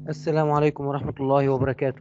السلام عليكم ورحمة الله وبركاته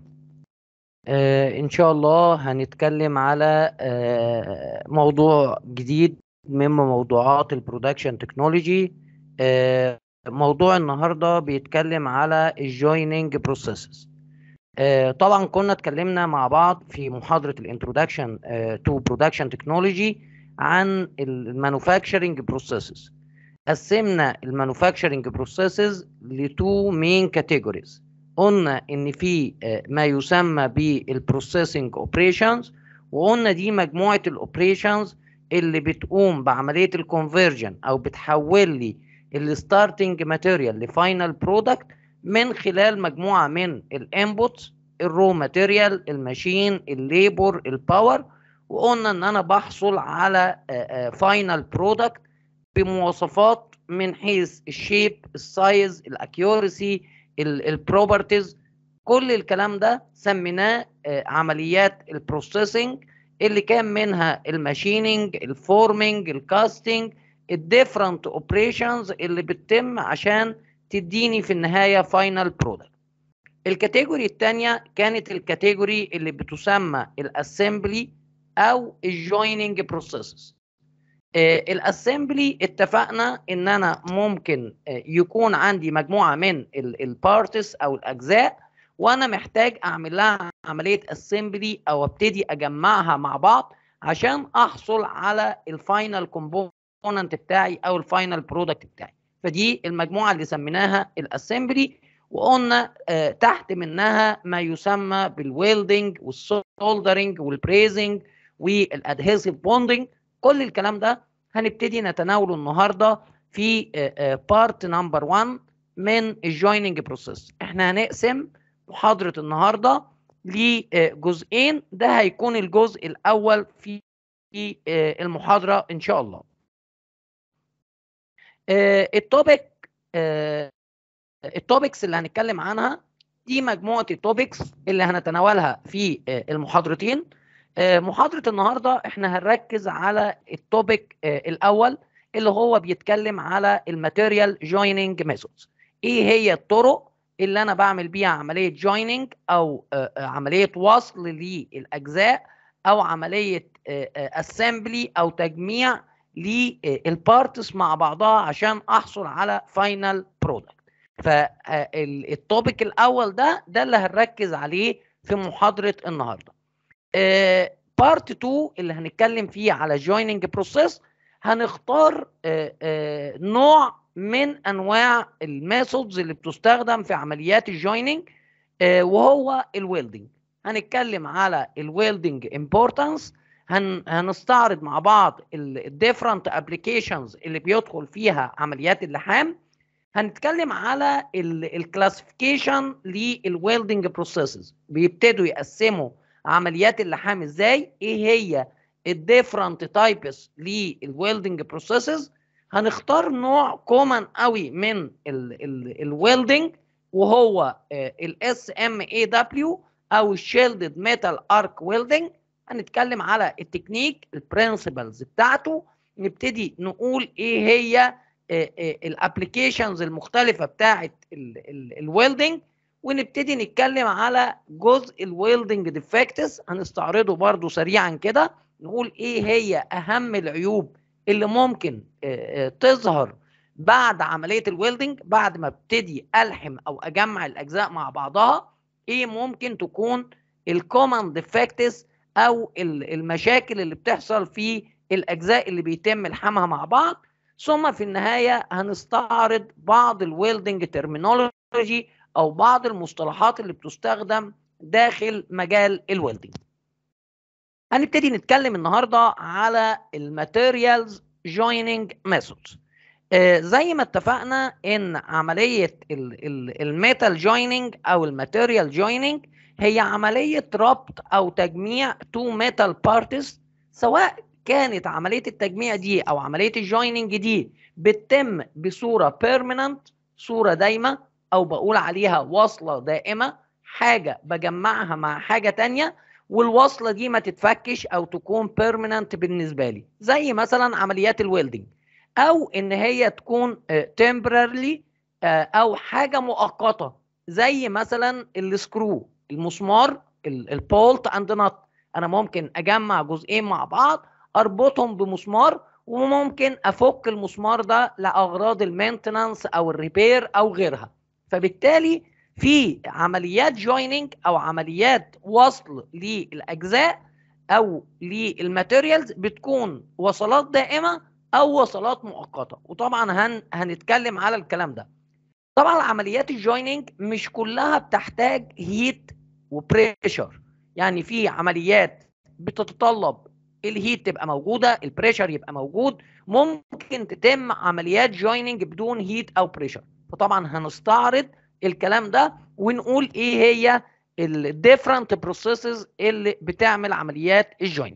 آه إن شاء الله هنتكلم على آه موضوع جديد من موضوعات البرودكشن تكنولوجي آه موضوع النهاردة بيتكلم على الجويننج بروسيسز آه طبعا كنا اتكلمنا مع بعض في محاضرة الانترودكشن تو برودكشن تكنولوجي عن المانوفاكتشرنج بروسيسز قسمنا المانوفاكتشرنج بروسيسز لتو مين كاتيجوريز قلنا ان في ما يسمى بالبروسيسنج اوبريشنز وقلنا دي مجموعه الاوبريشنز اللي بتقوم بعمليه الكونفرجن او بتحول لي الستارتنج ماتيريال لفاينل برودكت من خلال مجموعه من الانبوتس الرو ماتيريال الماشين الليبر الباور وقلنا ان انا بحصل على فاينل برودكت بمواصفات من حيث الشيب السايز الاكيورسي البروبرتيز كل الكلام ده سميناه عمليات البروسيسنج اللي كان منها الماشيننج الفورمنج الكاستنج الديفرنت اوبريشنز اللي بتتم عشان تديني في النهايه فاينل برودكت الكاتيجوري الثانيه كانت الكاتيجوري اللي بتسمى الاسمبلي او الجويننج بروسيسز الاسمبلي اتفقنا ان انا ممكن يكون عندي مجموعه من البارتس او الاجزاء وانا محتاج اعمل لها عمليه اسمبلي او ابتدي اجمعها مع بعض عشان احصل على الفاينل كومبوننت بتاعي او الفاينل برودكت بتاعي فدي المجموعه اللي سميناها الاسمبلي وقلنا تحت منها ما يسمى بالويلدنج والسولدرنج والبريزنج والادهيسيف بوندنج كل الكلام ده هنبتدي نتناوله النهارده في بارت نمبر 1 من الجويننج بروسيس احنا هنقسم محاضره النهارده لجزئين ده هيكون الجزء الاول في المحاضره ان شاء الله التوبيك التوبكس اللي هنتكلم عنها دي مجموعه التوبكس اللي هنتناولها في المحاضرتين محاضرة النهاردة احنا هنركز على التوبيك الاول اللي هو بيتكلم على الماتيريال جويننج ميثودز ايه هي الطرق اللي انا بعمل بيها عملية جويننج او عملية وصل للاجزاء او عملية اسمبلي او تجميع للبارتس مع بعضها عشان احصل على فاينل برودكت فالتوبيك الاول ده ده اللي هنركز عليه في محاضرة النهارده بارت 2 اللي هنتكلم فيه على جويننج بروسيس هنختار آه آه نوع من انواع الميثودز اللي بتستخدم في عمليات الجويننج آه وهو الويلدنج هنتكلم على الويلدنج امبورتانس هن هنستعرض مع بعض الديفرنت ابلكيشنز اللي بيدخل فيها عمليات اللحام هنتكلم على الكلاسيفيكيشن للويلدنج بروسيسز بيبتدوا يقسموا عمليات اللحام ازاي ايه هي الديفرنت تايبس للويلدنج بروسيسز هنختار نوع كومن قوي من الويلدنج وهو الاس ام اي دبليو او الشيلدد ميتال ارك ويلدنج هنتكلم على التكنيك البرنسبلز بتاعته نبتدي نقول ايه هي الابلكيشنز المختلفه بتاعه الويلدنج ونبتدي نتكلم على جزء الويلدنج ديفكتس هنستعرضه برضو سريعا كده نقول ايه هي اهم العيوب اللي ممكن تظهر بعد عمليه الويلدنج بعد ما ابتدي الحم او اجمع الاجزاء مع بعضها ايه ممكن تكون الكومن ديفكتس او المشاكل اللي بتحصل في الاجزاء اللي بيتم لحامها مع بعض ثم في النهايه هنستعرض بعض الويلدنج ترمينولوجي او بعض المصطلحات اللي بتستخدم داخل مجال الويلدنج هنبتدي نتكلم النهارده على الماتيريالز جويننج ميثودز زي ما اتفقنا ان عمليه الميتال جويننج او الماتيريال جويننج هي عمليه ربط او تجميع تو ميتال بارتس سواء كانت عمليه التجميع دي او عمليه الجويننج دي بتتم بصوره بيرمننت صوره دايمه او بقول عليها وصله دائمه حاجه بجمعها مع حاجه تانية والوصله دي ما تتفكش او تكون بيرمننت بالنسبه لي زي مثلا عمليات الويلدنج او ان هي تكون تمبررلي او حاجه مؤقته زي مثلا السكرو المسمار البولت اند نت انا ممكن اجمع جزئين مع بعض اربطهم بمسمار وممكن افك المسمار ده لاغراض المينتنانس او الريبير او غيرها فبالتالي في عمليات جويننج او عمليات وصل للاجزاء او للماتيريالز بتكون وصلات دائمه او وصلات مؤقته وطبعا هن هنتكلم على الكلام ده طبعا عمليات الجويننج مش كلها بتحتاج هيت وبريشر يعني في عمليات بتتطلب الهيت تبقى موجوده البريشر يبقى موجود ممكن تتم عمليات جويننج بدون هيت او بريشر فطبعا هنستعرض الكلام ده ونقول ايه هي الديفرنت بروسيسز اللي بتعمل عمليات الجويننج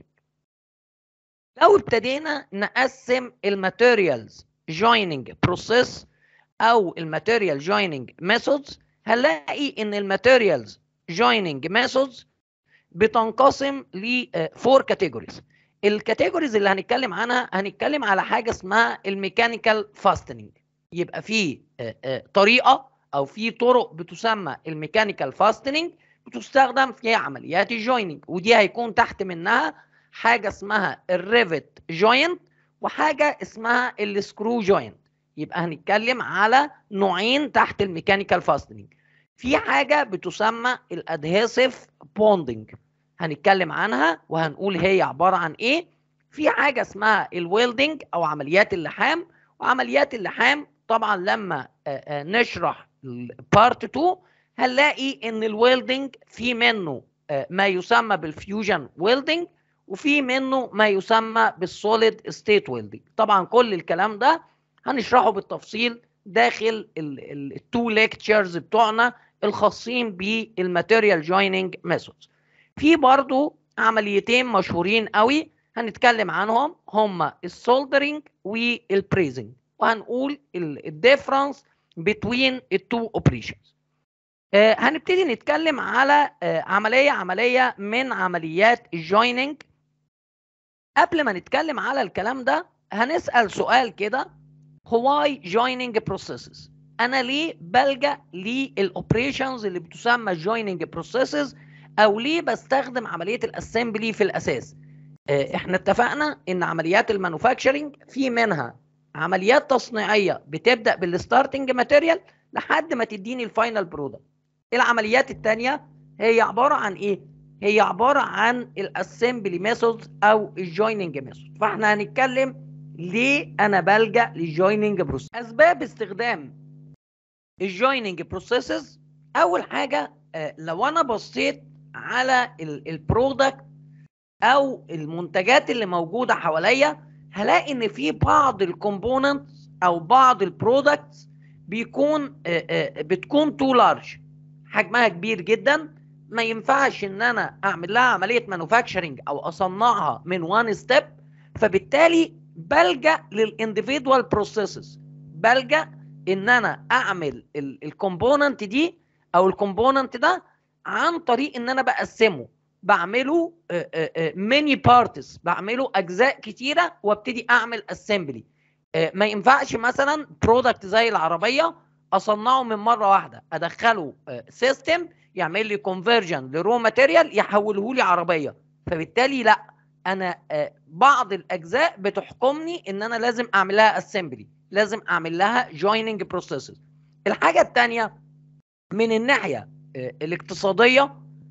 لو ابتدينا نقسم الماتيريالز جويننج بروسيس او الماتيريال جويننج ميثودز هنلاقي ان الماتيريالز جويننج ميثودز بتنقسم ل 4 كاتيجوريز الكاتيجوريز اللي هنتكلم عنها هنتكلم على حاجه اسمها الميكانيكال فاستنج يبقى في طريقه او في طرق بتسمى الميكانيكال فاستنج بتستخدم في عمليات الجويننج ودي هيكون تحت منها حاجه اسمها الريفت جوينت وحاجه اسمها السكرو جوينت يبقى هنتكلم على نوعين تحت الميكانيكال فاستنج في حاجه بتسمى الادهيسيف بوندنج هنتكلم عنها وهنقول هي عباره عن ايه في حاجه اسمها الويلدنج او عمليات اللحام وعمليات اللحام طبعا لما نشرح بارت 2 هنلاقي ان الويلدنج في منه ما يسمى بالفيوجن ويلدنج وفي منه ما يسمى بالسوليد ستيت ويلدنج طبعا كل الكلام ده هنشرحه بالتفصيل داخل التو ليكتشرز بتوعنا الخاصين بالماتيريال جويننج ميثودز في برضو عمليتين مشهورين قوي هنتكلم عنهم هما السولدرينج والبريزنج وهنقول الديفرنس بين التو اوبريشنز هنبتدي نتكلم على آه عمليه عمليه من عمليات الجويننج قبل ما نتكلم على الكلام ده هنسال سؤال كده هواي جويننج بروسيسز انا ليه بلجا للاوبريشنز اللي بتسمى جويننج بروسيسز او ليه بستخدم عمليه الاسمبلي في الاساس احنا اتفقنا ان عمليات المانوفاكتشرنج في منها عمليات تصنيعيه بتبدا بالستارتنج ماتيريال لحد ما تديني الفاينل برودكت العمليات الثانيه هي عباره عن ايه هي عباره عن الاسمبلي ميثودز او الجويننج ميثود فاحنا هنتكلم ليه انا بلجا للجويننج بروسيس اسباب استخدام الجويننج بروسيسز اول حاجه لو انا بصيت على البرودكت او المنتجات اللي موجوده حواليا هلاقي ان في بعض الكومبوننتس او بعض البرودكتس بيكون بتكون تو لارج حجمها كبير جدا ما ينفعش ان انا اعمل لها عمليه مانوفاكتشرنج او اصنعها من وان ستيب فبالتالي بلجا للانديفيدوال بروسيسز بلجا ان انا اعمل الكومبوننت دي او الكومبوننت ده عن طريق ان انا بقسمه بعمله ميني بارتس بعمله اجزاء كتيره وابتدي اعمل اسمبلي ما ينفعش مثلا برودكت زي العربيه اصنعه من مره واحده ادخله سيستم يعمل لي كونفرجن لرو ماتيريال يحوله لي عربيه فبالتالي لا انا بعض الاجزاء بتحكمني ان انا لازم اعمل لها اسمبلي لازم اعمل لها جويننج بروسيسز الحاجه الثانيه من الناحيه الاقتصاديه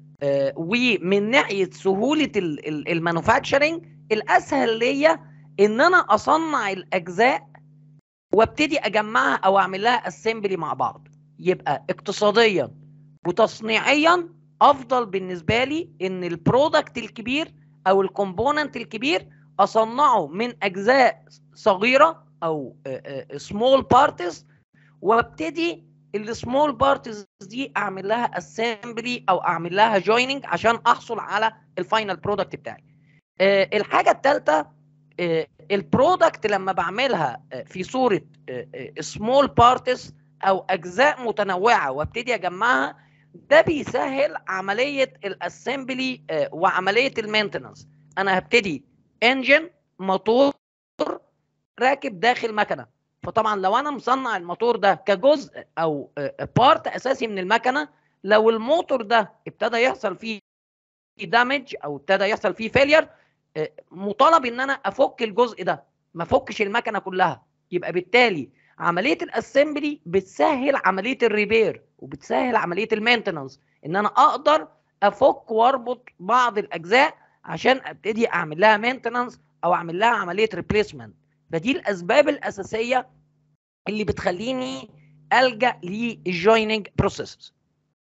ومن ناحيه سهوله المانوفاكتشرنج الاسهل ليا ان انا اصنع الاجزاء وابتدي اجمعها او اعمل لها اسمبلي مع بعض يبقى اقتصاديا وتصنيعيا افضل بالنسبه لي ان البرودكت الكبير او الكومبوننت الكبير اصنعه من اجزاء صغيره او سمول بارتس وابتدي السمول بارتس دي اعمل لها اسمبلي او اعمل لها جويننج عشان احصل على الفاينل برودكت بتاعي الحاجه الثالثه البرودكت لما بعملها في صوره سمول بارتس او اجزاء متنوعه وابتدي اجمعها ده بيسهل عمليه الاسمبلي وعمليه المينتنس انا هبتدي انجن موتور راكب داخل مكنه فطبعا لو انا مصنع الموتور ده كجزء او بارت اساسي من المكنه لو الموتور ده ابتدى يحصل فيه دامج او ابتدى يحصل فيه فيلير مطالب ان انا افك الجزء ده ما افكش المكنه كلها يبقى بالتالي عمليه الاسمبلي بتسهل عمليه الريبير وبتسهل عمليه المينتنانس ان انا اقدر افك واربط بعض الاجزاء عشان ابتدي اعمل لها مينتنانس او اعمل لها عمليه ريبليسمنت فدي الاسباب الاساسيه اللي بتخليني الجا للجويننج بروسيس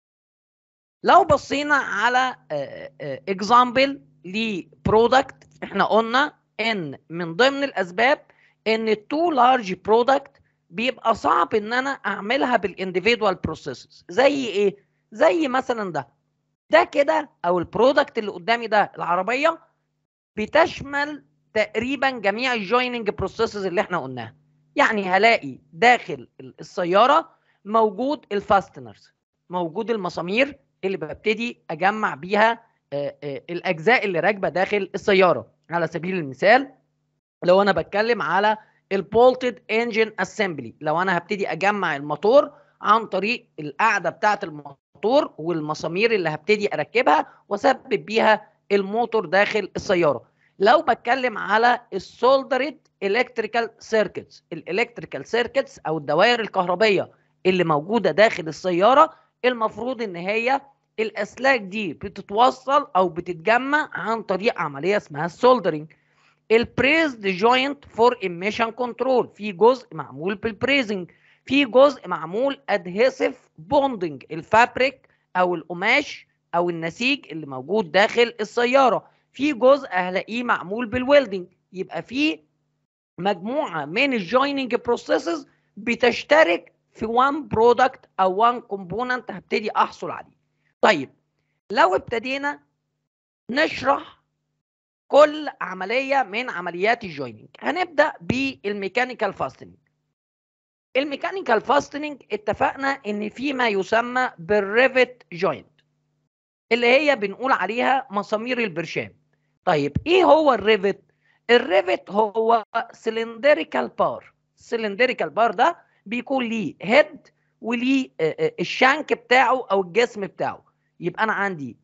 لو بصينا على اكزامبل لبرودكت احنا قلنا ان من ضمن الاسباب ان التو لارج برودكت بيبقى صعب ان انا اعملها بالانديفيدوال بروسيسز زي ايه زي مثلا ده ده كده او البرودكت اللي قدامي ده العربيه بتشمل تقريبا جميع الجويننج بروسيسز اللي احنا قلناها يعني هلاقي داخل السياره موجود الفاستنرز موجود المسامير اللي ببتدي اجمع بيها الاجزاء اللي راكبه داخل السياره على سبيل المثال لو انا بتكلم على البولتد انجن اسمبلي لو انا هبتدي اجمع الموتور عن طريق القاعده بتاعه الموتور والمسامير اللي هبتدي اركبها واسبب بيها الموتور داخل السياره لو بتكلم على السولدرد الكتريكال سيركتس الالكتريكال سيركتس او الدوائر الكهربيه اللي موجوده داخل السياره المفروض ان هي الاسلاك دي بتتوصل او بتتجمع عن طريق عمليه اسمها السولدرنج البريزد جوينت فور ايميشن كنترول في جزء معمول بالبريزنج في جزء معمول ادهيسيف بوندنج الفابريك او القماش او النسيج اللي موجود داخل السياره في جزء هلاقيه معمول بالويلدنج يبقى في مجموعه من الجويننج بروسيسز بتشترك في وان برودكت او وان كومبوننت هبتدي احصل عليه طيب لو ابتدينا نشرح كل عمليه من عمليات الجويننج هنبدا بالميكانيكال فاستنج الميكانيكال فاستنج اتفقنا ان في ما يسمى بالريفت جوينت اللي هي بنقول عليها مسامير البرشام طيب ايه هو الريفت الريفت هو سلندريكال بار سلندريكال بار ده بيكون ليه هيد وليه الشانك بتاعه او الجسم بتاعه يبقى انا عندي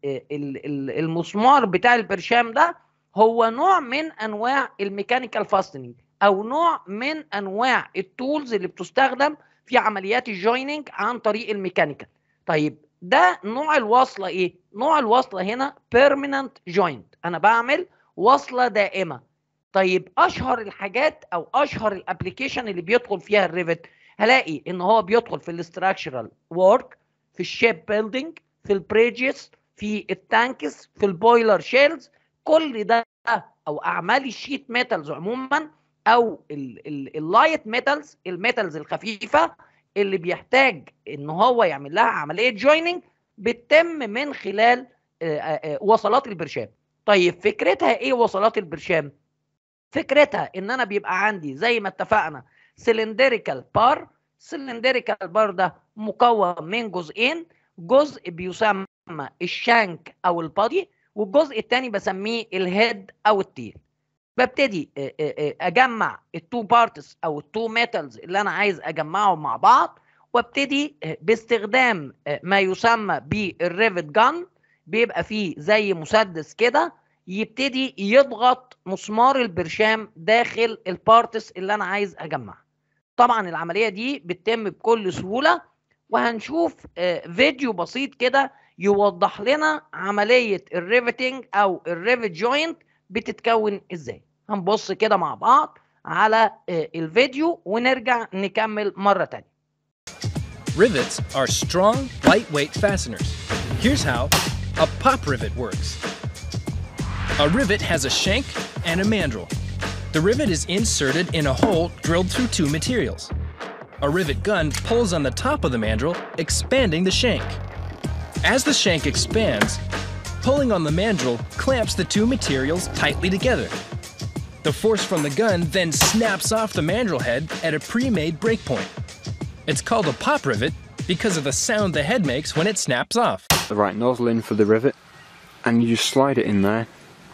المسمار بتاع البرشام ده هو نوع من انواع الميكانيكال فاستنج او نوع من انواع التولز اللي بتستخدم في عمليات الجويننج عن طريق الميكانيكال طيب ده نوع الوصله ايه نوع الوصله هنا بيرمننت جوينت انا بعمل وصله دائمه طيب اشهر الحاجات او اشهر الابلكيشن اللي بيدخل فيها الريفت هلاقي ان هو بيدخل في الاستراكشرال وورك في الشيب بيلدينج في البريدجز في التانكس في البويلر شيلز كل ده او اعمال الشيت ميتالز عموما او اللايت ميتالز الميتالز الخفيفه اللي بيحتاج ان هو يعمل لها عمليه جويننج بتتم من خلال وصلات البرشام طيب فكرتها ايه وصلات البرشام فكرتها ان انا بيبقى عندي زي ما اتفقنا سلندريكال بار سلندريكال بار ده مكون من جزئين جزء بيسمى الشانك او البادي والجزء الثاني بسميه الهيد او التيل ببتدي اجمع التو بارتس او التو ميتالز اللي انا عايز اجمعهم مع بعض وابتدي باستخدام ما يسمى بالريفت جان بيبقى فيه زي مسدس كده يبتدي يضغط مسمار البرشام داخل البارتس اللي انا عايز اجمعها طبعا العمليه دي بتتم بكل سهوله وهنشوف فيديو بسيط كده يوضح لنا عمليه الريفتنج او الريفت جوينت بتتكون ازاي هنبص كده مع بعض على الفيديو ونرجع نكمل مره تانية Rivets are strong, lightweight fasteners. Here's how a pop rivet works. A rivet has a shank and a mandrel. The rivet is inserted in a hole drilled through two materials. A rivet gun pulls on the top of the mandrel, expanding the shank. As the shank expands, pulling on the mandrel clamps the two materials tightly together. The force from the gun then snaps off the mandrel head at a pre-made breakpoint. It's called a pop rivet because of the sound the head makes when it snaps off. the right nozzle in for the rivet and you just slide it in there.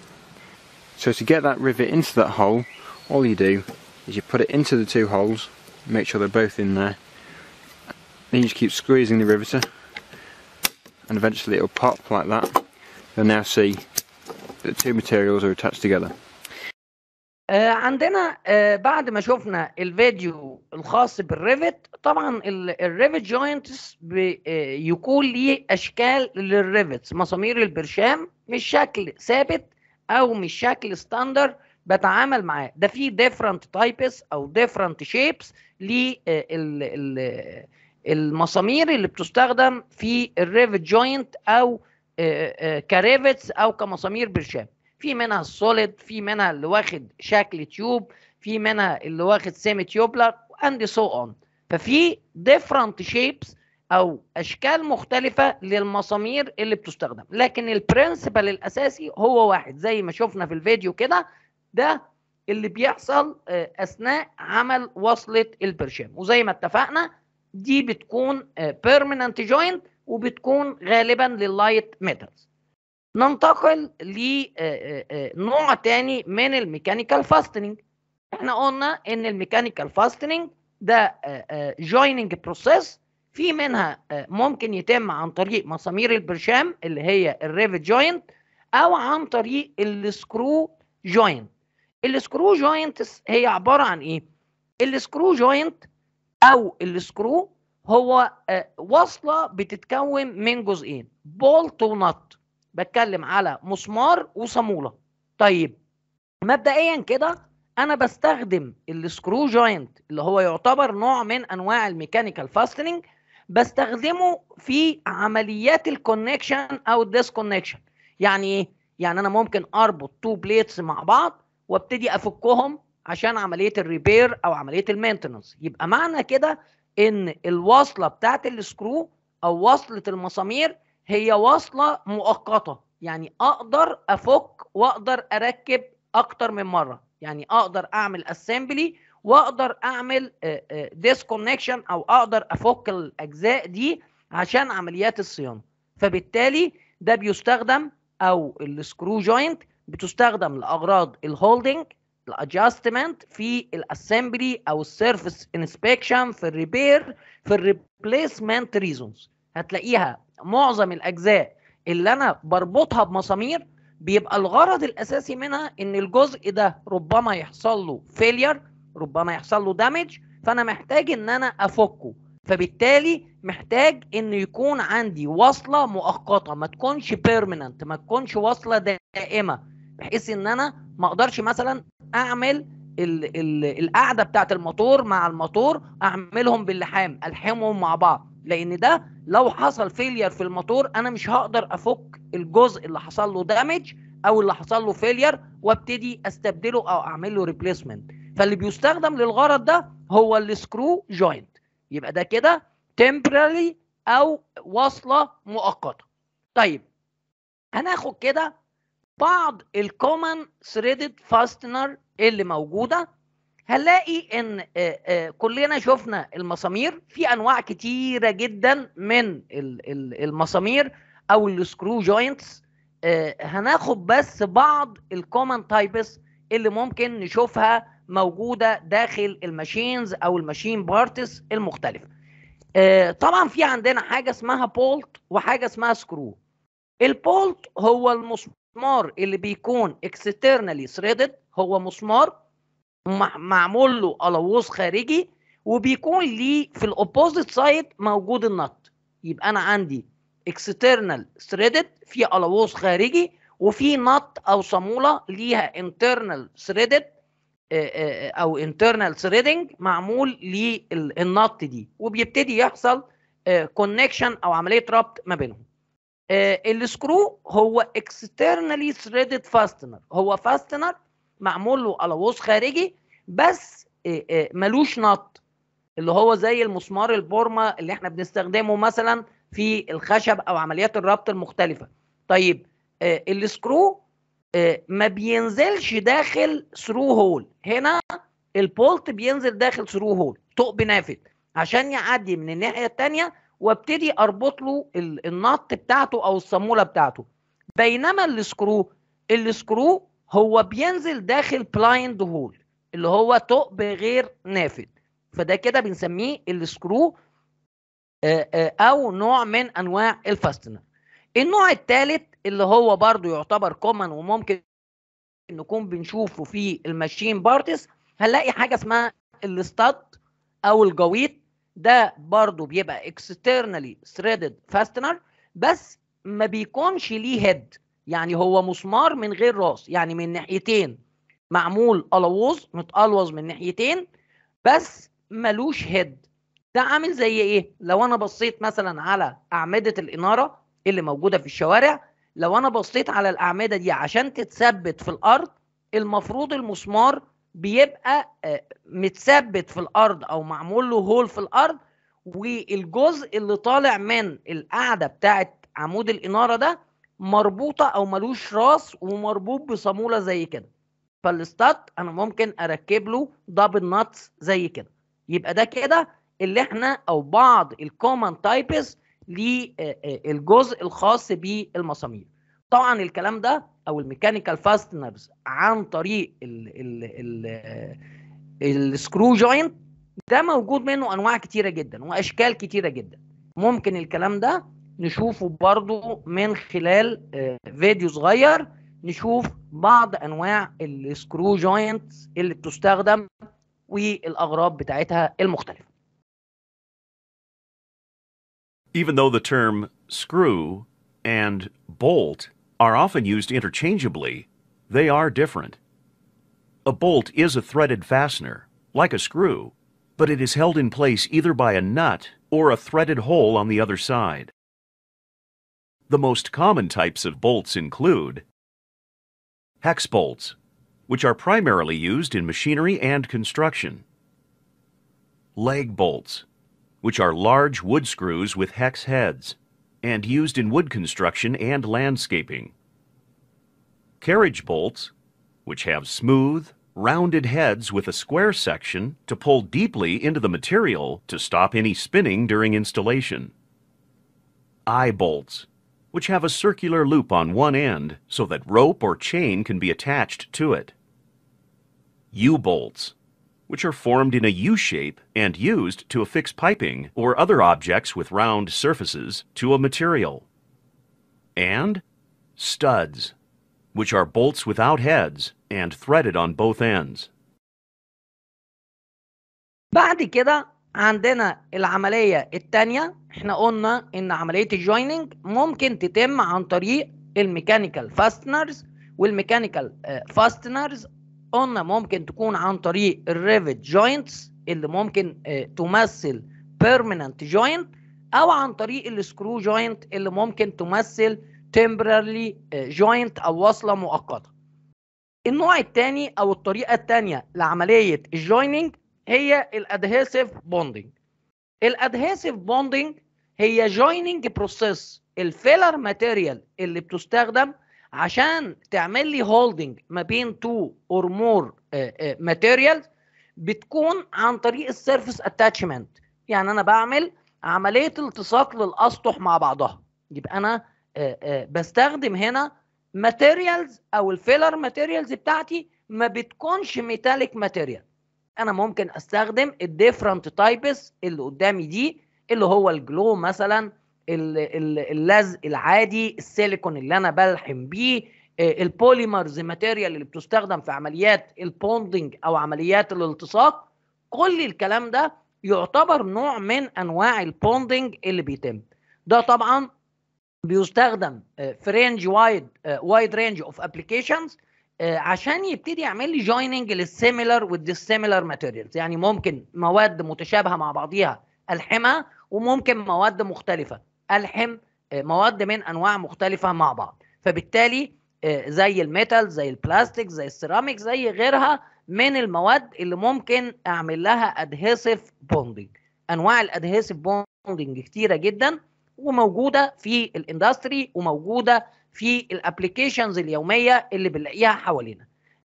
So to get that rivet into that hole, all you do is you put it into the two holes make sure they're both in there. Then you just keep squeezing the riveter and eventually it'll pop like that. You'll now see that the two materials are attached together. آه، عندنا آه، بعد ما شفنا الفيديو الخاص بالريفت طبعا الريفت جوينتس يكون ليه اشكال للريفتس مسامير البرشام مش شكل ثابت او مش شكل ستاندر بتعامل معاه ده في ديفرنت تايبس او ديفرنت شيبس المسامير اللي بتستخدم في الريفت جوينت او آه، آه، كريفتس او كمسامير برشام في منها السوليد في منها اللي واخد شكل تيوب في منها اللي واخد سيمي تيوبلر اند سو اون ففي ديفرنت شيبس او اشكال مختلفه للمسامير اللي بتستخدم لكن البرنسبل الاساسي هو واحد زي ما شفنا في الفيديو كده ده اللي بيحصل آه، اثناء عمل وصله البرشام وزي ما اتفقنا دي بتكون بيرمننت جوينت وبتكون غالبا لللايت ميتالز ننتقل لنوع تاني من الميكانيكال فاستنينج احنا قلنا ان الميكانيكال فاستنينج ده جويننج بروسيس في منها آه، ممكن يتم عن طريق مسامير البرشام اللي هي الريفت جوينت او عن طريق السكرو جوينت السكرو جوينت هي عباره عن ايه السكرو جوينت او السكرو هو آه، وصله بتتكون من جزئين بولت ونط بتكلم على مسمار وصاموله طيب مبدئيا كده انا بستخدم السكرو جوينت اللي هو يعتبر نوع من انواع الميكانيكال فاستنينج بستخدمه في عمليات الكونكشن او الديسكونكشن يعني ايه يعني انا ممكن اربط تو بليتس مع بعض وابتدي افكهم عشان عمليه الريبير او عمليه المينتنس يبقى معنى كده ان الوصله بتاعت السكرو او وصله المسامير هي وصله مؤقته يعني اقدر افك واقدر اركب اكتر من مره يعني اقدر اعمل اسمبلي واقدر اعمل ديسكونكشن او اقدر افك الاجزاء دي عشان عمليات الصيانه فبالتالي ده بيستخدم او السكرو جوينت بتستخدم لاغراض الهولدنج الادجستمنت في الاسمبلي او السيرفيس انسبكشن في الريبير في الريبليسمنت ريزونز هتلاقيها معظم الاجزاء اللي انا بربطها بمسامير بيبقى الغرض الاساسي منها ان الجزء ده ربما يحصل له فيلير ربما يحصل له دامج فانا محتاج ان انا افكه فبالتالي محتاج ان يكون عندي وصله مؤقته ما تكونش بيرمننت ما تكونش وصله دائمه بحيث ان انا ما اقدرش مثلا اعمل ال ال القعده بتاعت الموتور مع الموتور اعملهم باللحام الحمهم مع بعض لان ده لو حصل فيلير في الموتور انا مش هقدر افك الجزء اللي حصل له دامج او اللي حصل له فيلير وابتدي استبدله او اعمل له ريبليسمنت فاللي بيستخدم للغرض ده هو السكرو جوينت يبقى ده كده temporary او وصله مؤقته طيب هناخد كده بعض الكومن ثريدد فاستنر اللي موجوده هنلاقي ان آه، آه، كلنا شفنا المسامير في انواع كتيره جدا من ال- ال- المسامير او السكرو جوينتس هناخد بس بعض الكومن تايبس اللي ممكن نشوفها موجوده داخل الماشينز او الماشين بارتس المختلفه آه، طبعا في عندنا حاجه اسمها بولت وحاجه اسمها سكرو البولت هو المسمار اللي بيكون اكسترنالي ثريدد هو مسمار مع- معمول له قلوص خارجي وبيكون ليه في الاوبوزيت سايد موجود النط يبقى انا عندي اكسترنال ثريدد في قلوص خارجي وفي نط او صاموله ليها انترنال ثريدد او انترنال ثريدنج معمول للنط دي وبيبتدي يحصل كونكشن او عمليه ربط ما بينهم آه، السكرو هو اكسترنالي ثريدد فاستنر هو فاستنر معمول له قلوص خارجي بس آه، آه، ملوش نط اللي هو زي المسمار البورما اللي احنا بنستخدمه مثلا في الخشب او عمليات الربط المختلفه طيب آه، السكرو آه، ما بينزلش داخل ثرو هول هنا البولت بينزل داخل ثرو هول ثقب نافذ عشان يعدي من الناحيه الثانيه وابتدي اربط له ال- النط بتاعته او الصاموله بتاعته بينما السكرو السكرو هو بينزل داخل بلايند هول اللي هو ثقب غير نافذ فده كده بنسميه السكرو آه، آه، او نوع من انواع الفاستنر النوع الثالث اللي هو برضو يعتبر كومن وممكن نكون بنشوفه في الماشين بارتس هنلاقي حاجه اسمها الستاد او الجويط ده برضو بيبقى اكسترنالي ثريدد فاستنر بس ما بيكونش ليه هيد يعني هو مسمار من غير راس يعني من ناحيتين معمول قلوظ متقلوظ من ناحيتين بس ملوش هيد ده عامل زي ايه لو انا بصيت مثلا على اعمده الاناره اللي موجوده في الشوارع لو انا بصيت على الاعمده دي عشان تتثبت في الارض المفروض المسمار بيبقى آه، متثبت في الارض او معمول له هول في الارض والجزء اللي طالع من القاعده بتاعت عمود الاناره ده مربوطه او ملوش راس ومربوط بصاموله زي كده فالستات انا ممكن اركب له دبل ناتس زي كده يبقى ده كده اللي احنا او بعض الكومن تايبس للجزء الخاص بالمسامير طبعا الكلام ده او الميكانيكال فاستنرز عن طريق السكرو جوينت ده موجود منه انواع كتيره جدا واشكال كتيره جدا ممكن الكلام ده نشوفه برضو من خلال آه، فيديو صغير نشوف بعض انواع السكرو جوينت اللي بتستخدم والاغراض بتاعتها المختلفه Even though the term screw and bolt are often used interchangeably, they are different. A bolt is a threaded fastener, like a screw, but it is held in place either by a nut or a threaded hole on the other side. The most common types of bolts include hex bolts, which are primarily used in machinery and construction, leg bolts, which are large wood screws with hex heads and used in wood construction and landscaping. Carriage bolts, which have smooth, rounded heads with a square section to pull deeply into the material to stop any spinning during installation. Eye bolts, which have a circular loop on one end so that rope or chain can be attached to it. U-bolts, which are formed in a U shape and used to affix piping or other objects with round surfaces to a material. And studs, which are bolts without heads and threaded on both ends. بعد كده عندنا العملية التانية احنا قلنا ان عملية الجويننج ممكن تتم عن طريق الميكانيكال فاستنرز والميكانيكال فاستنرز قلنا ممكن تكون عن طريق الريفت جوينتس اللي ممكن آه، تمثل بيرمننت جوينت او عن طريق السكرو جوينت اللي ممكن تمثل temporarily جوينت او وصله مؤقته النوع الثاني او الطريقه الثانيه لعمليه الجويننج هي الادهيسيف بوندنج الادهيسيف بوندنج هي جويننج بروسيس الفيلر ماتيريال اللي بتستخدم عشان تعمل لي هولدنج ما بين تو اور مور ماتيريالز بتكون عن طريق السيرفيس اتاتشمنت يعني انا بعمل عمليه التصاق للاسطح مع بعضها يبقى انا آه، آه، بستخدم هنا ماتيريالز او الفيلر ماتيريالز بتاعتي ما بتكونش ميتاليك ماتيريال انا ممكن استخدم الديفرنت تايبس اللي قدامي دي اللي هو الجلو مثلا ال- ال- اللزق العادي السيليكون اللي انا بلحم بيه آه، البوليمرز ماتيريال اللي بتستخدم في عمليات البوندنج او عمليات الالتصاق كل الكلام ده يعتبر نوع من انواع البوندنج اللي بيتم ده طبعا بيستخدم آه، في رينج وايد وايد رينج اوف ابلكيشنز عشان يبتدي يعمل لي جويننج للسيميلر والديسيميلر ماتيريالز يعني ممكن مواد متشابهه مع بعضيها الحمها وممكن مواد مختلفه الحم آه، مواد من انواع مختلفه مع بعض فبالتالي آه، زي الميتال زي البلاستيك زي السيراميك زي غيرها من المواد اللي ممكن اعمل لها ادهيسيف بوندنج انواع الادهيسيف بوندنج كتيره جدا وموجوده في الاندستري وموجوده في الابلكيشنز اليوميه اللي بنلاقيها حوالينا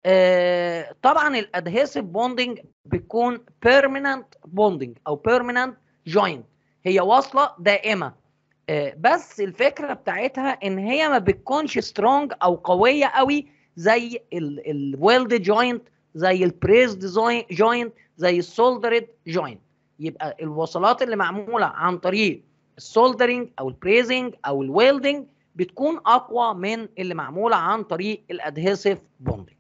آه، طبعا الادهيسيف بوندنج بيكون بيرمننت بوندنج او بيرمننت جوينت هي واصله دائمه آه، بس الفكره بتاعتها ان هي ما بتكونش سترونج او قويه قوي زي الويلد جوينت زي البريزد جوينت زي السولدرد جوينت يبقى الوصلات اللي معموله عن طريق السولدرنج او البريزنج او الويلدنج بتكون اقوى من اللي معموله عن طريق الادهيسيف بوندنج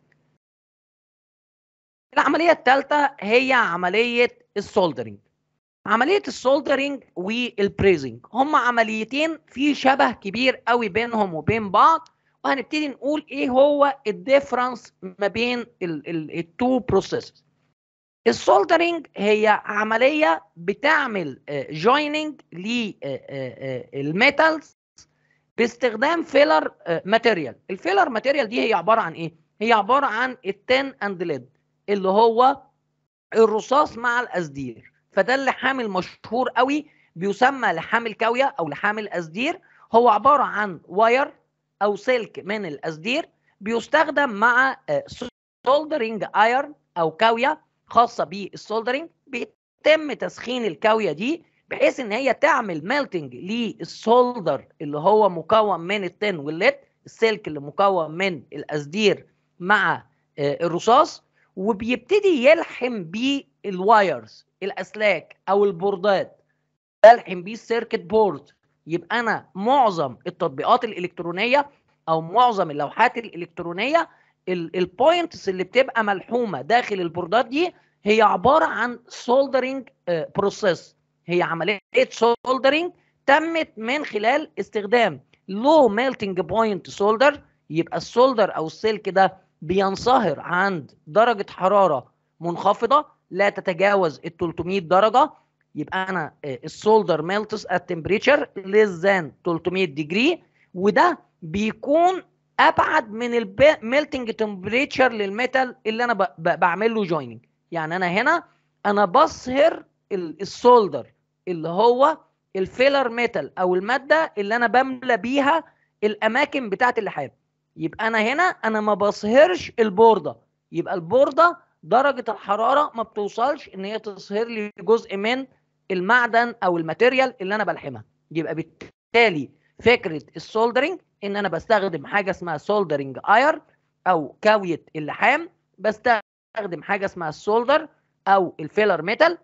العمليه الثالثه هي عمليه السولدرنج عمليه السولدرنج والبريزنج هم عمليتين في شبه كبير قوي بينهم وبين بعض وهنبتدي نقول ايه هو الديفرنس ما بين التو بروسيسز السولدرنج هي عمليه بتعمل جويننج للميتالز باستخدام فيلر ماتيريال الفيلر ماتيريال دي هي عباره عن ايه هي عباره عن التن اند ليد اللي هو الرصاص مع الاسدير فده اللحام المشهور قوي بيسمى لحام الكاويه او لحام الاسدير هو عباره عن واير او سلك من الاسدير بيستخدم مع سولدرينج ايرن او كاويه خاصه بالسولدرينج بيتم تسخين الكاويه دي بحيث ان هي تعمل ميلتنج للسولدر اللي هو مكون من التن والليد السلك اللي مكون من الاسدير مع الرصاص وبيبتدي يلحم بيه الوايرز الاسلاك او البوردات بلحم بيه السيركت بورد يبقى انا معظم التطبيقات الالكترونيه او معظم اللوحات الالكترونيه البوينتس اللي بتبقى ملحومه داخل البوردات دي هي عباره عن سولدرنج بروسيس هي عمليه سولدرنج تمت من خلال استخدام لو ميلتنج بوينت سولدر يبقى السولدر او السلك ده بينصهر عند درجه حراره منخفضه لا تتجاوز ال 300 درجه يبقى انا السولدر ميلتس ات تمبريتشر ليس ذان 300 ديجري وده بيكون ابعد من الميلتنج تمبريتشر للميتال اللي انا بعمل له جويننج يعني انا هنا انا بصهر السولدر اللي هو الفيلر ميتال او الماده اللي انا بملى بيها الاماكن بتاعه اللحام يبقى انا هنا انا ما بصهرش البورده يبقى البورده درجه الحراره ما بتوصلش ان هي تصهر لي جزء من المعدن او الماتيريال اللي انا بلحمها يبقى بالتالي فكره السولدرنج ان انا بستخدم حاجه اسمها سولدرنج اير او كاويه اللحام بستخدم حاجه اسمها السولدر او الفيلر ميتال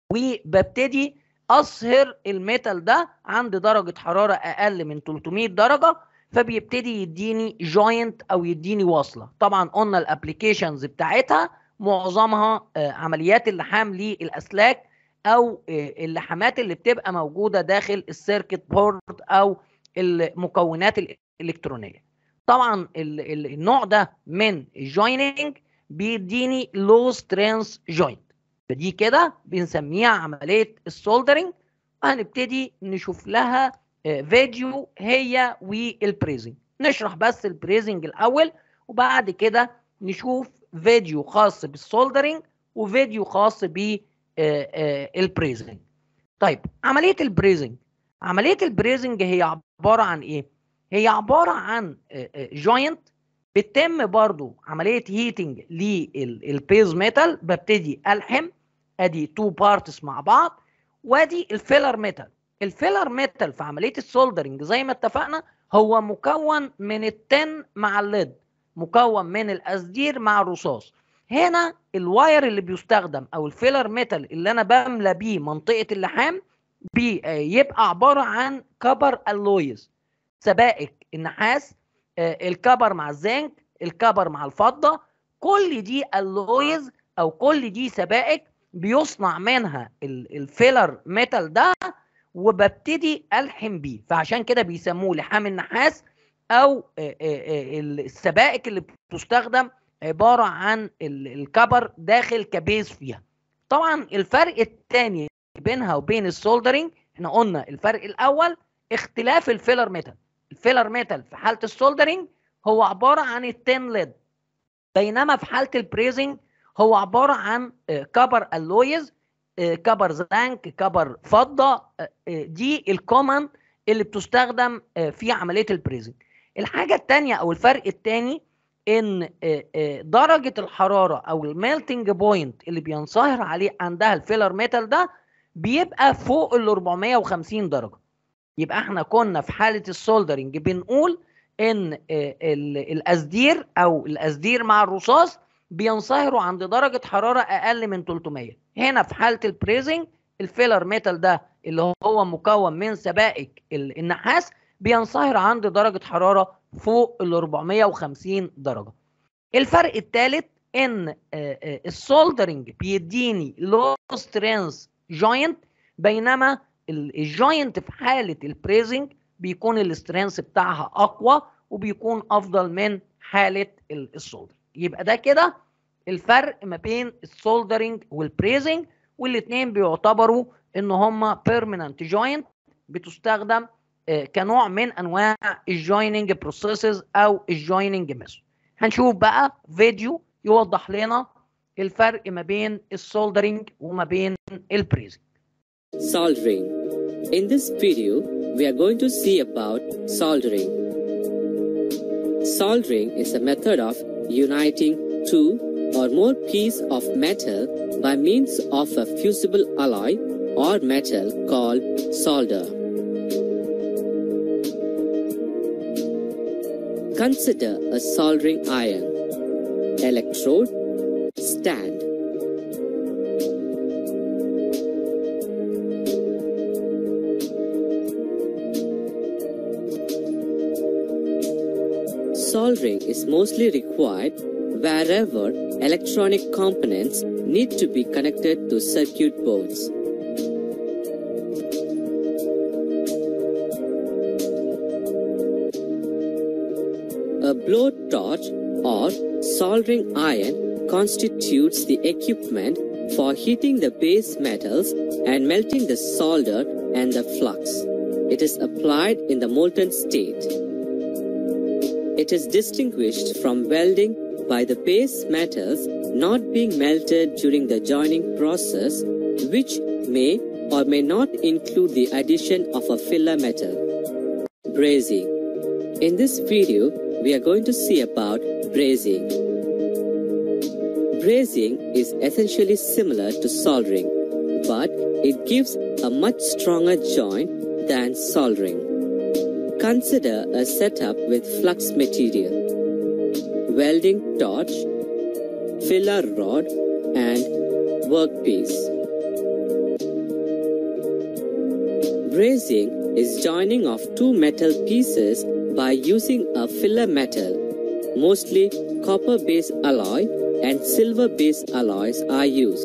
وببتدي اصهر الميتال ده عند درجه حراره اقل من 300 درجه فبيبتدي يديني جوينت او يديني وصله طبعا قلنا الابلكيشنز بتاعتها معظمها عمليات اللحام للاسلاك او اللحامات اللي بتبقى موجوده داخل السيركت بورد او المكونات الالكترونيه طبعا النوع ده من الجويننج بيديني لو سترينث جوينت فدي كده بنسميها عمليه السولدرنج وهنبتدي نشوف لها فيديو هي والبريزنج نشرح بس البريزنج الاول وبعد كده نشوف فيديو خاص بالسولدرنج وفيديو خاص بالبريزنج طيب عمليه البريزنج عمليه البريزنج هي عباره عن ايه هي عباره عن جوينت بتتم برضو عمليه هيتنج للبيز ميتال ببتدي الحم ادي تو بارتس مع بعض وادي الفيلر ميتال الفيلر ميتال في عمليه السولدرنج زي ما اتفقنا هو مكون من التن مع الليد مكون من الاسدير مع الرصاص هنا الواير اللي بيستخدم او الفيلر ميتال اللي انا بملى بيه منطقه اللحام بيبقى عباره عن كبر الويز سبائك النحاس الكبر مع الزنك الكبر مع الفضه كل دي الويز او كل دي سبائك بيصنع منها الفيلر ميتال ده وببتدي الحم بيه فعشان كده بيسموه لحام النحاس او السبائك اللي بتستخدم عباره عن الكبر داخل كبيز فيها طبعا الفرق الثاني بينها وبين السولدرنج احنا قلنا الفرق الاول اختلاف الفيلر ميتال الفيلر ميتال في حاله السولدرنج هو عباره عن التين ليد بينما في حاله البريزنج هو عباره عن كبر الويز كبر زنك كبر فضه دي الكومن اللي بتستخدم في عمليه البريزنج الحاجه الثانيه او الفرق الثاني ان درجه الحراره او الميلتنج بوينت اللي بينصهر عليه عندها الفيلر ميتال ده بيبقى فوق ال 450 درجه يبقى احنا كنا في حاله السولدرنج بنقول ان الاسدير او الاسدير مع الرصاص بينصهروا عند درجه حراره اقل من 300 هنا في حاله البريزنج الفيلر ميتال ده اللي هو مكون من سبائك ال- النحاس بينصهر عند درجه حراره فوق ال 450 درجه الفرق الثالث ان آه، آه، السولدرنج بيديني لو سترينث جوينت بينما ال- الجوينت في حاله البريزنج بيكون السترينث بتاعها اقوى وبيكون افضل من حاله ال- السولدر يبقى ده كده الفرق ما بين السولدرنج والبريزنج والاثنين بيعتبروا ان هم بيرمننت جوينت بتستخدم آه، كنوع من انواع الجويننج بروسيسز او الجويننج ميثود هنشوف بقى فيديو يوضح لنا الفرق ما بين السولدرنج وما بين البريزنج Soldering. In this video, we are going to see about soldering. Soldering is a method of uniting two or more pieces of metal by means of a fusible alloy or metal called solder. Consider a soldering iron, electrode, stand, Soldering is mostly required wherever electronic components need to be connected to circuit boards. A blowtorch or soldering iron constitutes the equipment for heating the base metals and melting the solder and the flux. It is applied in the molten state. It is distinguished from welding by the base metals not being melted during the joining process, which may or may not include the addition of a filler metal. Brazing. In this video, we are going to see about brazing. Brazing is essentially similar to soldering, but it gives a much stronger joint than soldering. Consider a setup with flux material, welding torch, filler rod, and workpiece. Brazing is joining of two metal pieces by using a filler metal. Mostly copper based alloy and silver based alloys are used.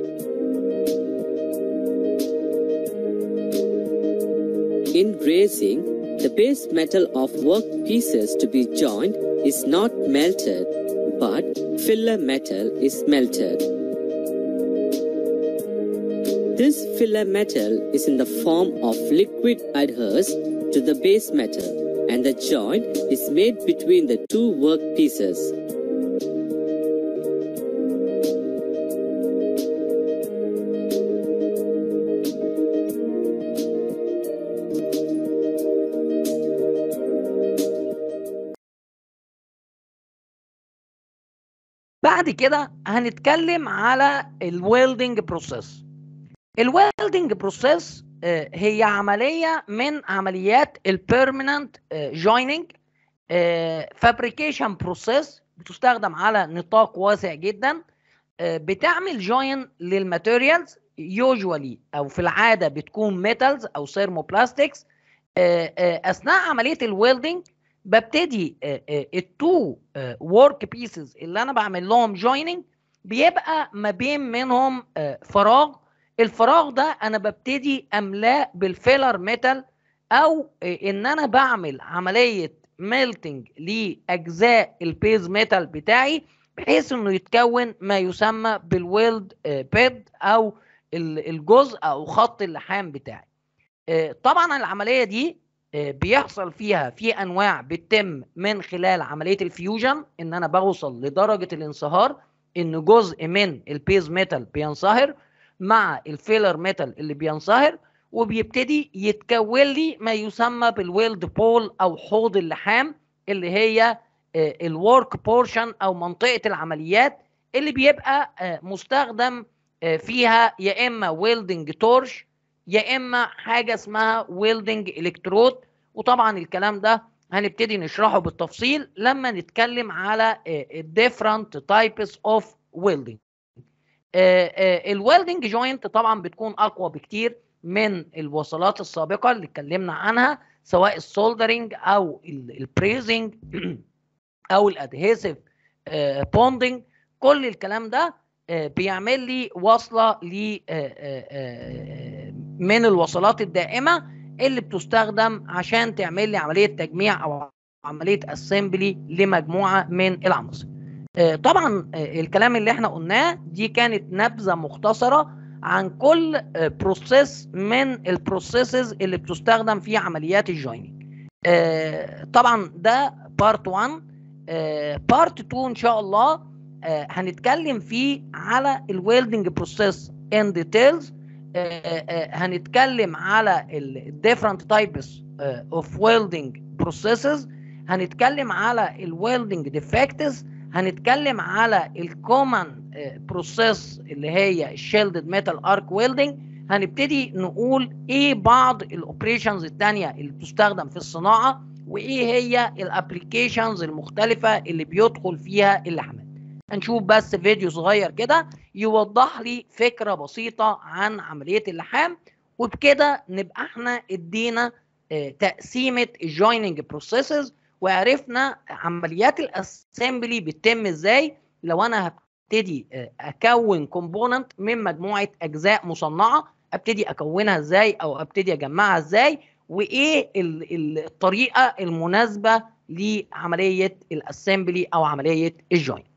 In brazing, the base metal of work pieces to be joined is not melted, but filler metal is melted. This filler metal is in the form of liquid adheres to the base metal and the joint is made between the two work pieces. بعد كده هنتكلم على الويلدنج بروسيس الويلدنج بروسيس هي عمليه من عمليات البيرمننت جويننج فابريكيشن بروسيس بتستخدم على نطاق واسع جدا آه، بتعمل جوين للماتيريالز يوجوالي او في العاده بتكون ميتالز او سيرموبلاستكس اثناء عمليه الويلدنج ببتدي التو ورك بيسز اللي انا بعمل لهم جويننج بيبقى ما بين منهم آه، فراغ الفراغ ده انا ببتدي املاه بالفيلر ميتال او آه، ان انا بعمل عمليه ميلتنج لاجزاء البيز ميتال بتاعي بحيث انه يتكون ما يسمى بالويلد بيد او ال- الجزء او خط اللحام بتاعي آه، طبعا العمليه دي آه، بيحصل فيها في انواع بتتم من خلال عمليه الفيوجن ان انا بوصل لدرجه الانصهار ان جزء من البيز ميتال بينصهر مع الفيلر ميتال اللي بينصهر وبيبتدي يتكون لي ما يسمى بالويلد بول او حوض اللحام اللي هي الورك بورشن او منطقه العمليات اللي بيبقى آه، مستخدم آه، فيها يا اما ويلدنج تورش يا اما حاجه اسمها ويلدنج الكترود وطبعا الكلام ده هنبتدي نشرحه بالتفصيل لما نتكلم على الديفرنت تايبس اوف ويلدنج الويلدنج جوينت طبعا بتكون اقوى بكتير من الوصلات السابقه اللي اتكلمنا عنها سواء السولدرنج او البريزنج او الادهيسيف بوندنج كل الكلام ده آه، بيعمل لي وصله ل من الوصلات الدائمه اللي بتستخدم عشان تعمل لي عمليه تجميع او عمليه اسمبلي لمجموعه من العناصر. آه، طبعا آه، الكلام اللي احنا قلناه دي كانت نبذه مختصره عن كل بروسيس من البروسيسز اللي بتستخدم في عمليات الجويننج. طبعا ده بارت 1 بارت 2 ان شاء الله آه، هنتكلم فيه على الويلدنج بروسيس ان ديتيلز هنتكلم على الديفرنت تايبس اوف ويلدنج بروسيسز هنتكلم على الويلدنج ديفكتس هنتكلم على الكومن بروسيس اللي هي الشيلدد ميتال ارك ويلدنج هنبتدي نقول ايه بعض الاوبريشنز الثانيه اللي بتستخدم في الصناعه وايه هي الابلكيشنز المختلفه اللي بيدخل فيها اللحمات هنشوف بس فيديو صغير كده يوضح لي فكره بسيطه عن عمليه اللحام وبكده نبقى احنا ادينا آه، تقسيمه الجويننج بروسيسز وعرفنا عمليات الاسمبلي بتتم ازاي لو انا هبتدي آه، اكون كومبوننت من مجموعه اجزاء مصنعه ابتدي اكونها ازاي او ابتدي اجمعها ازاي وايه ال- ال- الطريقه المناسبه لعمليه الاسمبلي او عمليه الجوين